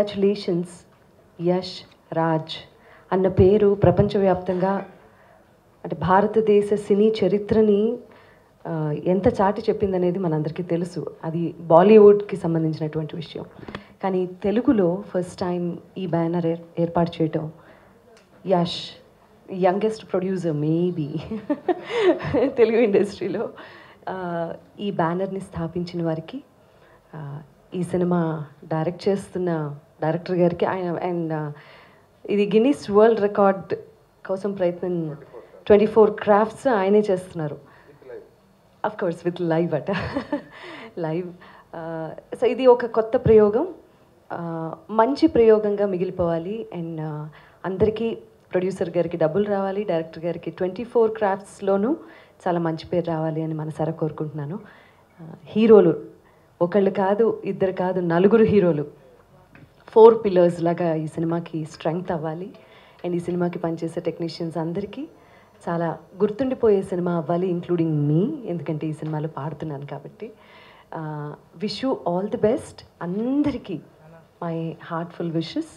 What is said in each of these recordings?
Congratulations Yash Raj అన్న పేరు ప్రపంచవ్యాప్తంగా అంటే భారతదేశ సినీ చరిత్రని ఆ, ఎంత చాటి చెప్పిందనేది మనందరికీ తెలుసు అది బాలీవుడ్కి సంబంధించినటువంటి విషయం కానీ తెలుగులో ఫస్ట్ టైం ఈ బ్యానర్ ఏర్ ఏర్పాటు చేయటం Yash youngest producer maybe Telugu ఇండస్ట్రీలో ఆ, ఈ బ్యానర్ని స్థాపించిన వారికి ఆ, ఈ సినిమా డైరెక్ట్ చేస్తున్న డైరెక్టర్ గారికి ఆయన అండ్ ఇది గిన్నీస్ వరల్డ్ రికార్డ్ కోసం ప్రయత్నం ట్వంటీ ఫోర్ క్రాఫ్ట్స్ ఆయనే చేస్తున్నారు అఫ్ కోర్స్ విత్ లైవ్ అట లైవ్ సో ఇది ఒక కొత్త ప్రయోగం ఆ, మంచి ప్రయోగంగా మిగిలిపోవాలి అండ్ అందరికీ ప్రొడ్యూసర్ గారికి డబ్బులు రావాలి డైరెక్టర్ గారికి ట్వంటీ ఫోర్ క్రాఫ్ట్స్లోనూ చాలా మంచి పేరు రావాలి అని మనసారా కోరుకుంటున్నాను ఆ, హీరోలు ఒకళ్ళు కాదు ఇద్దరు కాదు నలుగురు హీరోలు ఫోర్ పిల్లర్స్ లాగా ఈ సినిమాకి స్ట్రెంగ్త్ అవ్వాలి అండ్ ఈ సినిమాకి పనిచేసే టెక్నీషియన్స్ అందరికీ చాలా గుర్తుండిపోయే సినిమా అవ్వాలి ఇంక్లూడింగ్ మీ ఎందుకంటే ఈ సినిమాలో పాడుతున్నాను కాబట్టి wish you all the best అందరికీ మై హార్ట్ఫుల్ విషెస్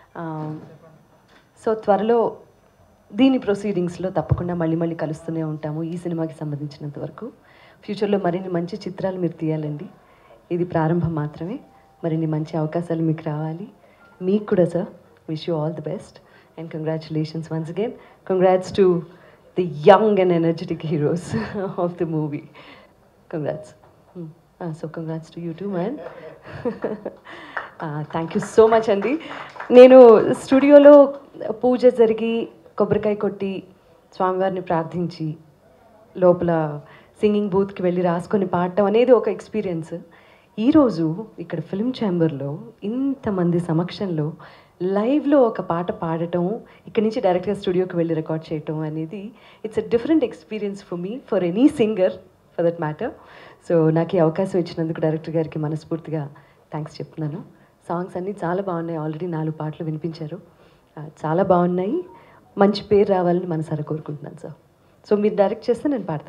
సో త్వరలో దీని ప్రొసీడింగ్స్లో తప్పకుండా మళ్ళీ మళ్ళీ కలుస్తూనే ఉంటాము ఈ సినిమాకి సంబంధించినంత వరకు ఫ్యూచర్లో మరిన్ని మంచి చిత్రాలు మీరు తీయాలండి ఇది ప్రారంభం మాత్రమే మరిన్ని మంచి అవకాశాలు మీకు రావాలి మీకు కూడా sir wish you all the best and congratulations once again congrats to the young and energetic heroes of the movie congrats so congrats to you too man thank you so much అండి నేను స్టూడియోలో పూజ జరిగి కొబ్బరికాయ కొట్టి స్వామివారిని ప్రార్థించి లోపల singing బూత్కి వెళ్ళి రాసుకొని పాడటం అనేది ఒక ఎక్స్పీరియన్స్ ఈరోజు ఇక్కడ ఫిల్మ్ ఛాంబర్లో ఇంతమంది సమక్షంలో లైవ్లో ఒక పాట పాడటం ఇక్కడి నుంచి డైరెక్ట్గా స్టూడియోకి వెళ్ళి రికార్డ్ చేయటం అనేది it's a different experience for me for any singer for that matter so నాకు ఈ అవకాశం ఇచ్చినందుకు డైరెక్టర్ గారికి మనస్ఫూర్తిగా థ్యాంక్స్ చెప్తున్నాను సాంగ్స్ అన్నీ చాలా బాగున్నాయి ఆల్రెడీ నాలుగు పాటలు వినిపించారు ఆ, చాలా బాగున్నాయి మంచి పేరు రావాలని మనసారా కోరుకుంటున్నాను సార్ సో మీరు డైరెక్ట్ చేస్తే నేను పాడతా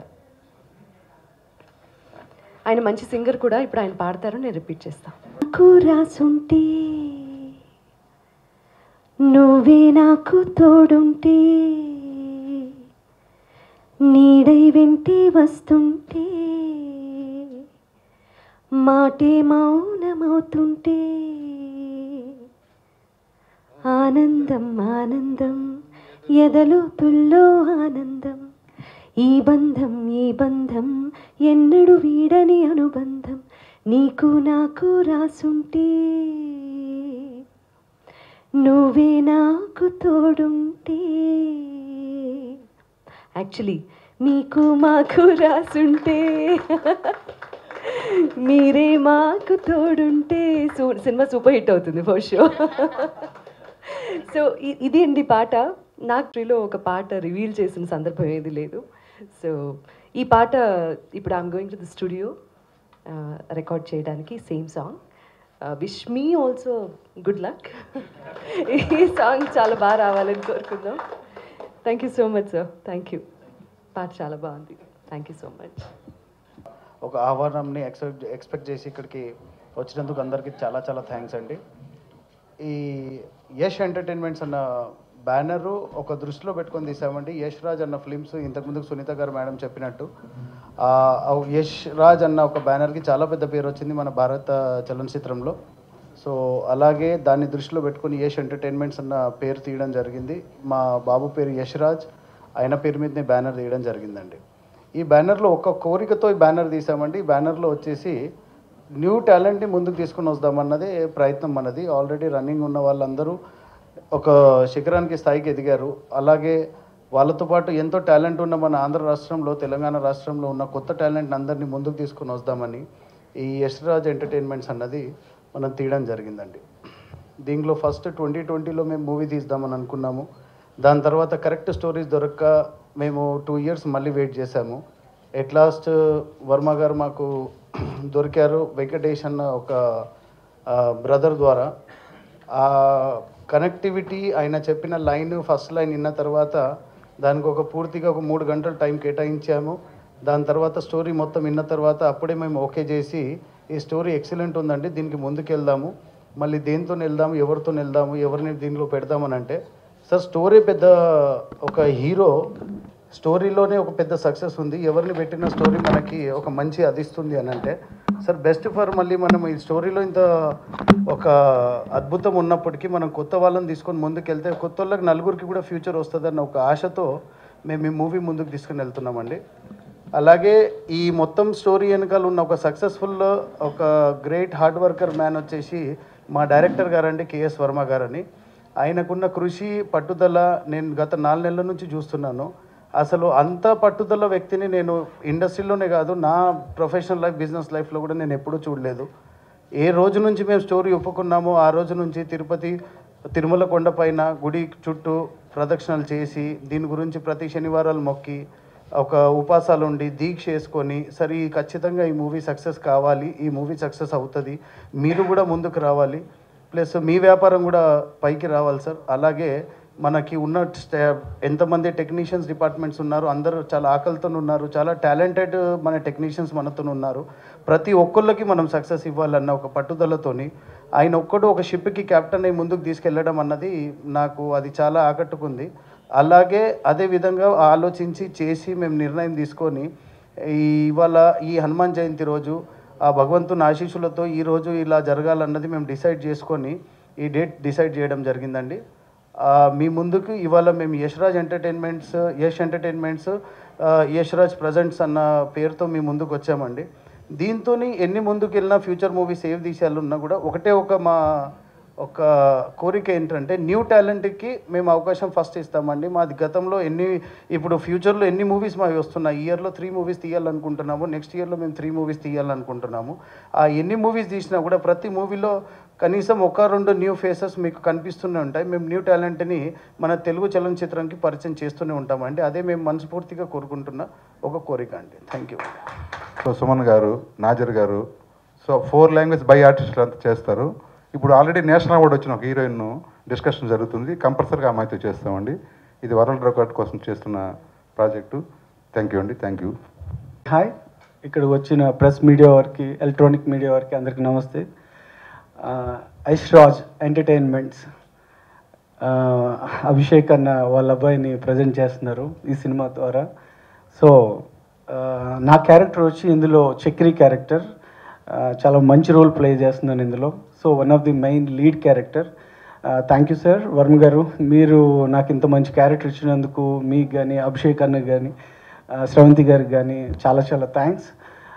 ఆయన మంచి సింగర్ కూడా ఇప్పుడు ఆయన పాడతారు నేను రిపీట్ చేస్తాను నాకు రాసుంటే నువ్వే నాకు తోడుంటే నీడై వెంటే వస్తుంటే మాటే మౌనమవుతుంటే ఆనందం ఆనందం ఎదలో తుల్లో ఆనందం ఈ బంధం ఈ బంధం ఎన్నడు వీడని అనుబంధం నీకు నాకు రాసుంటే నువ్వే నాకు తోడుంటే యాక్చువల్లీ మీకు మాకు రాసుంటే మీరే మాకు తోడుంటే సో సినిమా సూపర్ హిట్ అవుతుంది ఫర్ షో సో ఇ- ఇది అండి పాట నాకు ట్రీలో ఒక పాట రివీల్ చేసిన సందర్భం ఏది లేదు సో ఈ పాట ఇప్పుడు I'm going to the studio record చేయడానికి same song wish me also good luck ఈ సాంగ్ చాలా బాగా రావాలని కోరుకుందాం thank you so much sir thank you పాట చాలా బాగుంది థ్యాంక్ యూ సో మచ్ ఒక ఆహ్వానంని ఎక్స్పెక్ట్ ఎక్స్పెక్ట్ చేసి ఇక్కడికి వచ్చినందుకు అందరికీ చాలా చాలా థ్యాంక్స్ అండి ఈ యష్ ఎంటర్టైన్మెంట్స్ అన్న బ్యానరు ఒక దృష్టిలో పెట్టుకొని తీసామండి యష్ రాజ్ అన్న ఫిలిమ్స్ ఇంతకుముందు సునీత గారు మేడం చెప్పినట్టు ఆ, ఆ యష్ రాజ్ అన్న ఒక బ్యానర్కి చాలా పెద్ద పేరు వచ్చింది మన భారత చలనచిత్రంలో సో అలాగే దాన్ని దృష్టిలో పెట్టుకొని యష్ ఎంటర్టైన్మెంట్స్ అన్న పేరు తీయడం జరిగింది మా బాబు పేరు యష్ రాజ్ ఆయన పేరు మీదనే బ్యానర్ తీయడం జరిగిందండి ఈ బ్యానర్లో ఒక కోరికతో ఈ బ్యానర్ తీసామండి ఈ బ్యానర్లో వచ్చేసి న్యూ టాలెంట్ని ముందుకు తీసుకుని వద్దామన్నదే ప్రయత్నం మనది ఆల్రెడీ రన్నింగ్ ఉన్న వాళ్ళందరూ ఒక శిఖరానికి స్థాయికి ఎదిగారు అలాగే వాళ్ళతో పాటు ఎంతో టాలెంట్ ఉన్న మన ఆంధ్ర రాష్ట్రంలో తెలంగాణ రాష్ట్రంలో ఉన్న కొత్త టాలెంట్ అందరినీ ముందుకు తీసుకుని వద్దామని ఈ యశ్రాజ్ ఎంటర్టైన్మెంట్స్ అన్నది మనం తీయడం జరిగిందండి దీంట్లో ఫస్ట్ ట్వంటీ ట్వంటీలో మేము మూవీ తీద్దామని అనుకున్నాము దాని తర్వాత కరెక్ట్ స్టోరీస్ దొరక్క మేము టూ ఇయర్స్ మళ్ళీ వెయిట్ చేశాము ఎట్ లాస్ట్ వర్మ గారు మాకు దొరికారు వెంకటేష్ అన్న ఒక బ్రదర్ ద్వారా ఆ కనెక్టివిటీ ఆయన చెప్పిన లైన్ ఫస్ట్ లైన్ విన్న తర్వాత దానికి ఒక పూర్తిగా ఒక మూడు గంటలు టైం కేటాయించాము దాని తర్వాత స్టోరీ మొత్తం విన్న తర్వాత అప్పుడే మేము ఓకే చేసి ఈ స్టోరీ ఎక్సలెంట్ ఉందండి దీనికి ముందుకెళ్దాము మళ్ళీ దేంతో వెళ్దాము ఎవరితో వెళ్దాము ఎవరిని దీనిలో పెడదామని అంటే సార్ స్టోరీ పెద్ద ఒక హీరో స్టోరీలోనే ఒక పెద్ద సక్సెస్ ఉంది ఎవరిని పెట్టిన స్టోరీ మనకి ఒక మంచి అదిస్తుంది అని అంటే సార్ బెస్ట్ ఫర్ మళ్ళీ మనం ఈ స్టోరీలో ఇంత ఒక అద్భుతం ఉన్నప్పటికీ మనం కొత్త వాళ్ళని తీసుకొని ముందుకు వెళ్తే కొత్త వాళ్ళకి నలుగురికి కూడా ఫ్యూచర్ వస్తుందన్న ఒక ఆశతో మేము ఈ మూవీ ముందుకు తీసుకుని వెళ్తున్నామండి అలాగే ఈ మొత్తం స్టోరీ వెనకాల ఉన్న ఒక సక్సెస్ఫుల్ ఒక గ్రేట్ హార్డ్ వర్కర్ మ్యాన్ వచ్చేసి మా డైరెక్టర్ గారండి కేఎస్ వర్మ గారని ఆయనకున్న కృషి పట్టుదల నేను గత నాలుగు నెలల నుంచి చూస్తున్నాను అసలు అంత పట్టుదల వ్యక్తిని నేను ఇండస్ట్రీలోనే కాదు నా ప్రొఫెషనల్ లైఫ్ బిజినెస్ లైఫ్లో కూడా నేను ఎప్పుడూ చూడలేదు ఏ రోజు నుంచి మేము స్టోరీ ఒప్పుకున్నామో ఆ రోజు నుంచి తిరుపతి తిరుమల కొండపైన గుడి చుట్టూ ప్రదక్షిణలు చేసి దీని గురించి ప్రతి శనివారాలు మొక్కి ఒక ఉపాసాలు ఉండి దీక్ష చేసుకొని సరే ఈ ఖచ్చితంగా ఈ మూవీ సక్సెస్ కావాలి ఈ మూవీ సక్సెస్ అవుతుంది మీరు కూడా ముందుకు రావాలి ప్లస్ మీ వ్యాపారం కూడా పైకి రావాలి సార్ అలాగే మనకి ఉన్న స్టా- ఎంతమంది టెక్నీషియన్స్ డిపార్ట్మెంట్స్ ఉన్నారు అందరూ చాలా ఆకలితో ఉన్నారు చాలా టాలెంటెడ్ మన టెక్నీషియన్స్ మనతో ఉన్నారు ప్రతి ఒక్కళ్ళకి మనం సక్సెస్ ఇవ్వాలన్న ఒక పట్టుదలతోని ఆయన ఒక్కడు ఒక షిప్కి కెప్టెన్ అయి ముందుకు తీసుకెళ్ళడం అన్నది నాకు అది చాలా ఆకట్టుకుంది అలాగే అదే విధంగా ఆలోచించి చేసి మేము నిర్ణయం తీసుకొని ఈ ఇవాళ ఈ హనుమాన్ జయంతి రోజు ఆ భగవంతుని ఆశీస్సులతో ఈ రోజు ఇలా జరగాలన్నది మేము డిసైడ్ చేసుకొని ఈ డేట్ డిసైడ్ చేయడం జరిగిందండి ఆ, మీ ముందుకు ఇవాళ మేము యశ్రాజ్ ఎంటర్టైన్మెంట్స్ యష్ ఎంటర్టైన్మెంట్స్ ఆ, యశ్రాజ్ ప్రజెంట్స్ అన్న పేరుతో మీ ముందుకు వచ్చామండి దీంతో ఎన్ని ముందుకు వెళ్ళినా ఫ్యూచర్ మూవీస్ ఏవి తీసేయాలన్నా కూడా ఒకటే ఒక మా ఒక కోరిక ఏంటంటే న్యూ టాలెంట్కి మేము అవకాశం ఫస్ట్ ఇస్తామండి మాది గతంలో ఎన్ని ఇప్పుడు ఫ్యూచర్లో ఎన్ని మూవీస్ మావి వస్తున్నాయి ఈ ఇయర్లో త్రీ మూవీస్ తీయాలనుకుంటున్నాము నెక్స్ట్ ఇయర్లో మేము త్రీ మూవీస్ తీయాలనుకుంటున్నాము ఆ ఎన్ని మూవీస్ తీసినా కూడా ప్రతి మూవీలో కనీసం ఒక రెండు న్యూ ఫేసెస్ మీకు కనిపిస్తూనే ఉంటాయి మేము న్యూ టాలెంట్ని మన తెలుగు చలనచిత్రానికి పరిచయం చేస్తూనే ఉంటామండి అదే మేము మనస్ఫూర్తిగా కోరుకుంటున్న ఒక కోరిక అండి థ్యాంక్ యూ సో సుమన్ గారు నాజర్ గారు సో ఫోర్ లాంగ్వేజ్ బై ఆర్టిస్టులు అంతా చేస్తారు ఇప్పుడు ఆల్రెడీ నేషనల్ అవార్డు వచ్చిన ఒక హీరోయిన్ డిస్కషన్ జరుగుతుంది కంపల్సరీగా అమ్మాయితో చేస్తామండి ఇది వరల్డ్ రికార్డ్ కోసం చేస్తున్న ప్రాజెక్టు థ్యాంక్ యూ అండి థ్యాంక్ యూ హాయ్ ఇక్కడికి వచ్చిన ప్రెస్ మీడియా వారికి ఎలక్ట్రానిక్ మీడియా వారికి అందరికీ నమస్తే ఐష్రాజ్ ఎంటర్టైన్మెంట్స్ ఆ, అభిషేక్ అన్న వాళ్ళ అబ్బాయిని ప్రజెంట్ చేస్తున్నారు ఈ సినిమా ద్వారా సో ఆ, నా క్యారెక్టర్ వచ్చి ఇందులో చక్రి క్యారెక్టర్ ఆ, చాలా మంచి రోల్ ప్లే చేస్తున్నాను ఇందులో so one of the main lead character thank you sir Varma గారు మీరు నాకు ఇంత మంచి క్యారెక్టర్ ఇచ్చినందుకు మీకు కానీ అభిషేక్ అన్నకి కానీ శ్రవంతి గారికి కానీ చాలా చాలా థ్యాంక్స్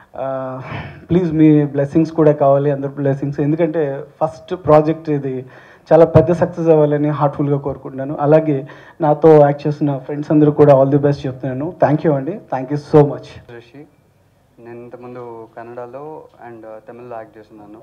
ప్లీజ్ మీ బ్లెస్సింగ్స్ కూడా కావాలి అందరు బ్లెస్సింగ్స్ ఎందుకంటే ఫస్ట్ ప్రాజెక్ట్ ఇది చాలా పెద్ద సక్సెస్ అవ్వాలని హార్ట్ఫుల్గా కోరుకుంటున్నాను అలాగే నాతో యాక్ట్ చేస్తున్న ఫ్రెండ్స్ అందరూ కూడా ఆల్ ది బెస్ట్ చెప్తున్నాను థ్యాంక్ యూ అండి thank you so much Rishi నేను ఇంతకుముందు కన్నడలో అండ్ తమిళ్లో యాక్ట్ చేస్తున్నాను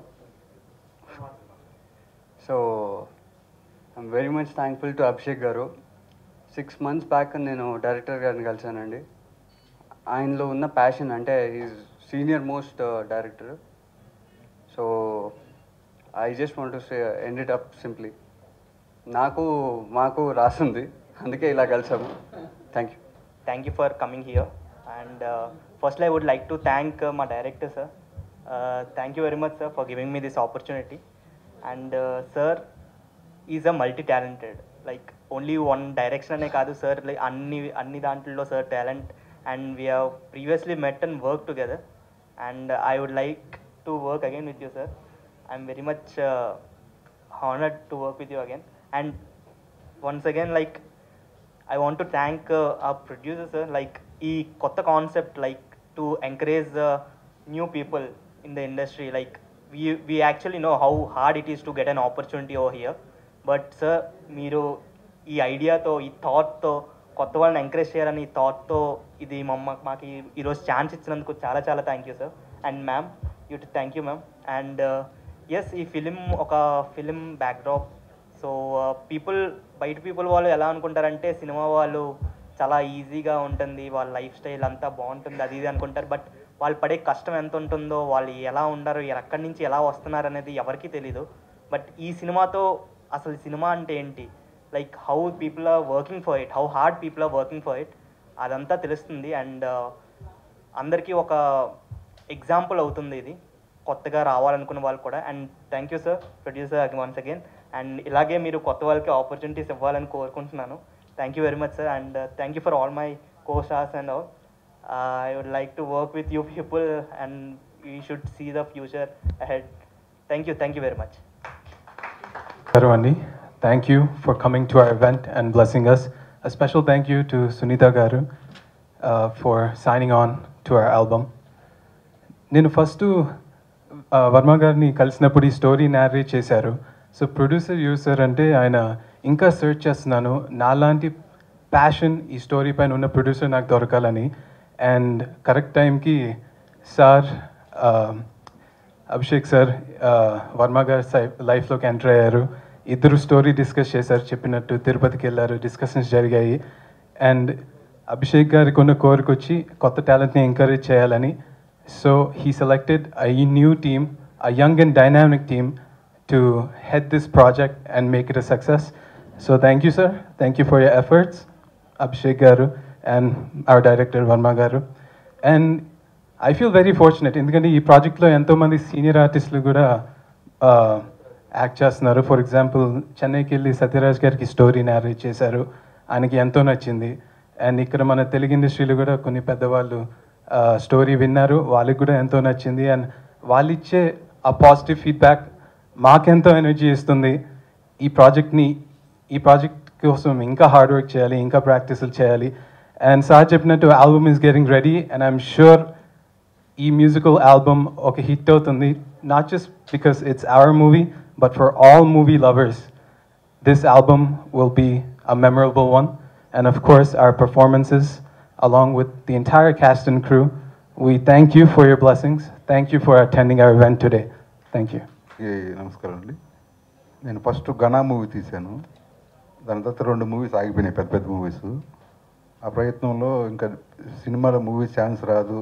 so I'm very much thankful to Abhishek గారు సిక్స్ మంత్స్ బ్యాక్ నేను డైరెక్టర్ గారిని కలిశానండి ఆయనలో ఉన్న ప్యాషన్ అంటే is senior most director so I just want to say end it up simply నాకు మాకు రాసింది అందుకే ఇలా కలిసాము thank you thank you for coming here. And uh, firstly, I would like to thank uh, my director, sir. Uh, thank you very much, sir, for giving me this opportunity. And uh, sir is a multi-talented. Like only one direction అనే కాదు sir like అన్ని అన్ని దాంట్లో sir talent and we have previously met and work together and I would like to work again with you sir I'm very much honoured to work with you again and once again like I want to thank uh producer sir like ఈ కొత్త concept like to encourage new people in the industry like we we actually know how hard it is to get an opportunity oh here but sir మీరు ఈ ఐడియాతో ఈ థాట్తో కొత్త వాళ్ళని encourage చేయాలని ఈ థాట్తో ఇది మమ్మ మాకు ఈ- ఈరోజు ఛాన్స్ ఇచ్చినందుకు చాలా చాలా thank you sir and ma'am you thank you ma'am and yes ఈ ఫిలిం ఒక ఫిలిం బ్యాక్డ్రాప్ సో పీపుల్ బయట పీపుల్ వాళ్ళు ఎలా అనుకుంటారంటే సినిమా వాళ్ళు చాలా ఈజీగా ఉంటుంది వాళ్ళ లైఫ్ స్టైల్ అంతా బాగుంటుంది అది ఇది అనుకుంటారు బట్ వాళ్ళు పడే కష్టం ఎంత ఉంటుందో వాళ్ళు ఎలా ఉండారు ఎక్కడి నుంచి ఎలా వస్తున్నారు అనేది ఎవరికీ తెలీదు బట్ ఈ సినిమాతో అసలు సినిమా అంటే ఏంటి like how people are working for it how hard people are working for it అదంతా తెలుస్తుంది అండ్ అందరికీ ఒక ఎగ్జాంపుల్ అవుతుంది ఇది కొత్తగా రావాలనుకున్న వాళ్ళు కూడా and thank you sir producer once again and ఇలాగే మీరు కొత్త వాళ్ళకి ఆపర్చునిటీస్ ఇవ్వాలని కోరుకుంటున్నాను thank you very much sir and thank you for all my co stars and all I would like to work with you people and you should see the future ahead thank you thank you very much Hello, Andy. Thank you for coming to our event and blessing us. A special thank you to Sunita Garu uh, for signing on to our album. నేను first Varma గారిని కలిసినప్పుడు ఈ story narrate చేశారు so producer యూసర్ అంటే ఆయన ఇంకా search చేస్తున్నాను నాలాంటి ప్యాషన్ ఈ స్టోరీ పైన ఉన్న ప్రొడ్యూసర్ నాకు దొరకాలని అండ్ కరెక్ట్ టైంకి సార్ అభిషేక్ సార్ వర్మ గారి లైఫ్లోకి ఎంటర్ అయ్యారు ఇద్దరు స్టోరీ డిస్కస్ చేశారు చెప్పినట్టు తిరుపతికి వెళ్ళారు డిస్కషన్స్ జరిగాయి అండ్ అభిషేక్ గారికి ఉన్న కోరిక వచ్చి కొత్త టాలెంట్ని ఎంకరేజ్ చేయాలని so he selected I new team a young and dynamic team to head this project and make it a success. So thank you, sir. Thank you for your efforts, Abhishek Garu and our director Varma Garu. And I feel very fortunate ఎందుకంటే ఈ ప్రాజెక్ట్లో ఎంతోమంది senior ఆర్టిస్టులు కూడా act చేస్తున్నారు for example చెన్నైకి వెళ్ళి సత్యరాజ్ గారికి స్టోరీ నేరేట్ చేశారు ఆయనకి ఎంతో నచ్చింది అండ్ ఇక్కడ మన తెలుగు ఇండస్ట్రీలో కూడా కొన్ని పెద్దవాళ్ళు స్టోరీ విన్నారు వాళ్ళకి కూడా ఎంతో నచ్చింది అండ్ వాళ్ళు ఇచ్చే ఆ పాజిటివ్ ఫీడ్బ్యాక్ మాకెంతో ఎనర్జీ ఇస్తుంది ఈ ప్రాజెక్ట్ని ఈ ప్రాజెక్ట్ కోసం ఇంకా హార్డ్ వర్క్ చేయాలి ఇంకా ప్రాక్టీసులు చేయాలి అండ్ సార్ చెప్పినట్టు album is getting ready and I'm sure ఈ మ్యూజికల్ ఆల్బమ్ ఒక హిట్ అవుతుంది not just because it's our movie but for all movie lovers this album will be a memorable one. And of course, our performances, along with the entire cast and crew, we thank you for your blessings. Thank you for attending our event today. Thank you. ఏ నమస్కారం అండి నేను first గనా movie తీశాను దాని తర్వాత రెండు movies ఆగిపోయినాయి పెద్ద పెద్ద మూవీస్ ఆ ప్రయత్నంలో ఇంకా సినిమాలో మూవీ ఛాన్స్ రాదు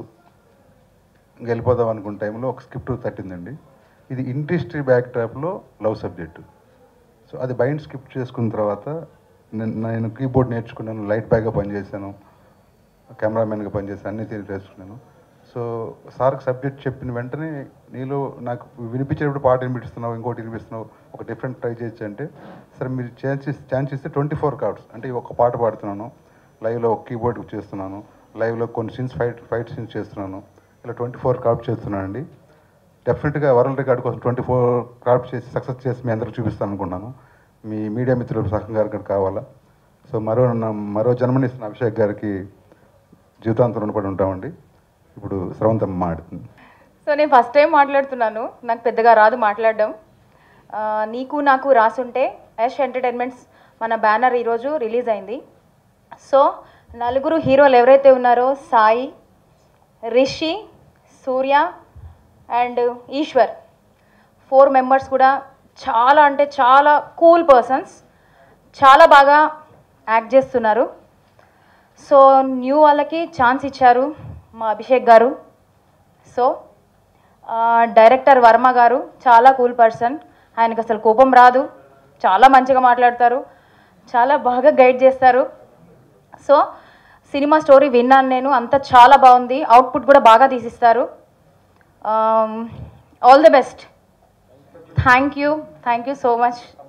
ఇంక వెళ్ళిపోదాం అనుకున్న టైంలో ఒక స్క్రిప్ట్ తట్టిందండి ఇది ఇండస్ట్రీ బ్యాక్ డ్రాప్లో లవ్ సబ్జెక్టు సో అది బైండ్ స్క్రిప్ట్ చేసుకున్న తర్వాత నేను నేను కీబోర్డ్ నేర్చుకున్నాను లైట్ బ్యాగ్గా పనిచేశాను కెమెరామెన్గా పనిచేశాను అన్నీ తెలిసి నేర్చుకున్నాను సో సార్కి సబ్జెక్ట్ చెప్పిన వెంటనే నీలో నాకు వినిపించేటప్పుడు పాట వినిపిస్తున్నావు ఇంకోటి వినిపిస్తున్నావు ఒక డిఫరెంట్ ట్రై చేయొచ్చు అంటే సరే మీరు ఛాన్స్ ఛాన్స్ ఇస్తే ట్వంటీ ఫోర్ కార్డ్స్ అంటే ఒక పాట పాడుతున్నాను లైవ్లో ఒక కీబోర్డ్ చేస్తున్నాను లైవ్లో కొన్ని సీన్స్ ఫైట్ ఫైట్ సీన్స్ చేస్తున్నాను ఇలా ట్వంటీ ఫోర్ కార్డ్స్ చేస్తున్నానండి డెఫినెట్గా వరల్డ్ రికార్డ్ కోసం ట్వంటీ ఫోర్ క్రాఫ్ట్ చేసి సక్సెస్ చేసి మీ అందరికి చూపిస్తాను అనుకున్నాను మీ మీడియా మిత్రులు సహం గారికి కూడా కావాలా సో మరో నా- మరో జన్మనిస్తున్న అభిషేక్ గారికి జీవితాంతం రుణపడి ఉంటామండి ఇప్పుడు స్రవంతం మాడుతుంది సో నేను ఫస్ట్ టైం మాట్లాడుతున్నాను నాకు పెద్దగా రాదు మాట్లాడడం ఆ, నీకు నాకు రాసుంటే యష్ ఎంటర్టైన్మెంట్స్ మన బ్యానర్ ఈరోజు రిలీజ్ అయింది సో నలుగురు హీరోలు ఎవరైతే ఉన్నారో Sai Rishi Surya and Eshwar four members కూడా చాలా అంటే చాలా కూల్ పర్సన్స్ చాలా బాగా యాక్ట్ చేస్తున్నారు సో న్యూ వాళ్ళకి ఛాన్స్ ఇచ్చారు మా అభిషేక్ గారు సో ఆ, డైరెక్టర్ వర్మ గారు చాలా కూల్ పర్సన్ ఆయనకు అసలు కోపం రాదు చాలా మంచిగా మాట్లాడతారు చాలా బాగా గైడ్ చేస్తారు సో సినిమా స్టోరీ విన్నాను నేను అంతా చాలా బాగుంది అవుట్పుట్ కూడా బాగా తీసిస్తారు all the best thank you thank you so much